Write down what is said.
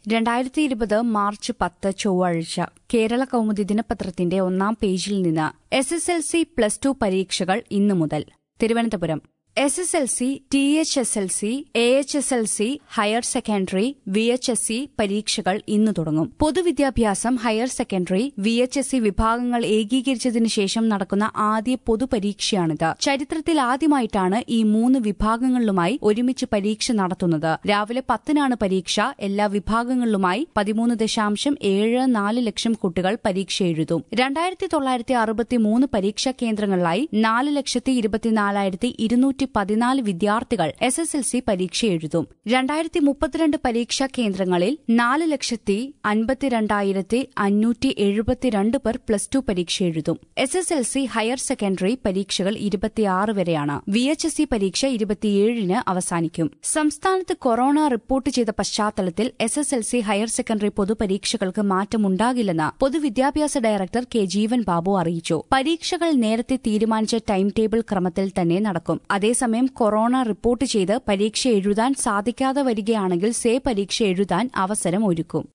രണ്ടായിരത്തി ഇരുപത് മാർച്ച് പത്ത് ചൊവ്വാഴ്ച കേരള കൗമുദി ദിനപത്രത്തിന്റെ ഒന്നാം പേജിൽ നിന്ന് S S L C plus two പരീക്ഷകൾ ഇന്നു മുതൽ Thiruvananthapuram S S L C T H S L C A H S L C higher secondary V H S C പരീക്ഷകൾ ഇന്ന് തുടങ്ങും പൊതുവിദ്യാഭ്യാസം higher secondary V H S C വിഭാഗങ്ങൾ ഏകീകരിച്ചതിനു ശേഷം നടക്കുന്ന ആദ്യ പൊതുപരീക്ഷയാണിത് ചരിത്രത്തിൽ ആദ്യമായിട്ടാണ് ഈ മൂന്ന് വിഭാഗങ്ങളിലുമായി ഒരുമിച്ച് പരീക്ഷ നടത്തുന്നത് രാവിലെ പത്തിനാണ് പരീക്ഷ എല്ലാ വിഭാഗങ്ങളിലുമായി പതിമൂന്ന് ദശാംശം ഏഴ് നാല് ലക്ഷം കുട്ടികൾ പരീക്ഷ എഴുതും രണ്ടായിരത്തി തൊള്ളായിരത്തി അറുപത്തി മൂന്ന് പരീക്ഷാ കേന്ദ്രങ്ങളിലായി നാല് ലക്ഷത്തി ഇരുപത്തിനാലായിരത്തി ഇരുന്നൂറ്റി പതിനാല് വിദ്യാർത്ഥികൾ എസ് എസ് എൽ സി പരീക്ഷ എഴുതും രണ്ടായിരത്തി മുപ്പത്തിരണ്ട് പരീക്ഷാ കേന്ദ്രങ്ങളിൽ നാല് ലക്ഷത്തി അൻപത്തിരണ്ടായിരത്തി അഞ്ഞൂറ്റി എഴുപത്തിരണ്ട് പേർ പ്ലസ് ടു പരീക്ഷ എഴുതും S S L C higher secondary പരീക്ഷകൾ ഇരുപത്തിയാറ് വരെയാണ് വി എച്ച് എസ് സി പരീക്ഷ ഇരുപത്തിയേഴിന് അവസാനിക്കും സംസ്ഥാനത്ത് കൊറോണ റിപ്പോർട്ട് ചെയ്ത പശ്ചാത്തലത്തിൽ S S L C higher secondary പൊതുപരീക്ഷകൾക്ക് മാറ്റമുണ്ടാകില്ലെന്ന് പൊതുവിദ്യാഭ്യാസ ഡയറക്ടർ കെ ജീവൻ ബാബു അറിയിച്ചു പരീക്ഷകൾ നേരത്തെ തീരുമാനിച്ച ടൈം ടേബിൾ ക്രമത്തിൽ തന്നെ നടക്കും അതേസമയം കൊറോണ റിപ്പോർട്ട് ചെയ്ത് പരീക്ഷ എഴുതാൻ സാധിക്കാതെ വരികയാണെങ്കിൽ സേ പരീക്ഷ എഴുതാൻ അവസരം ഒരുക്കും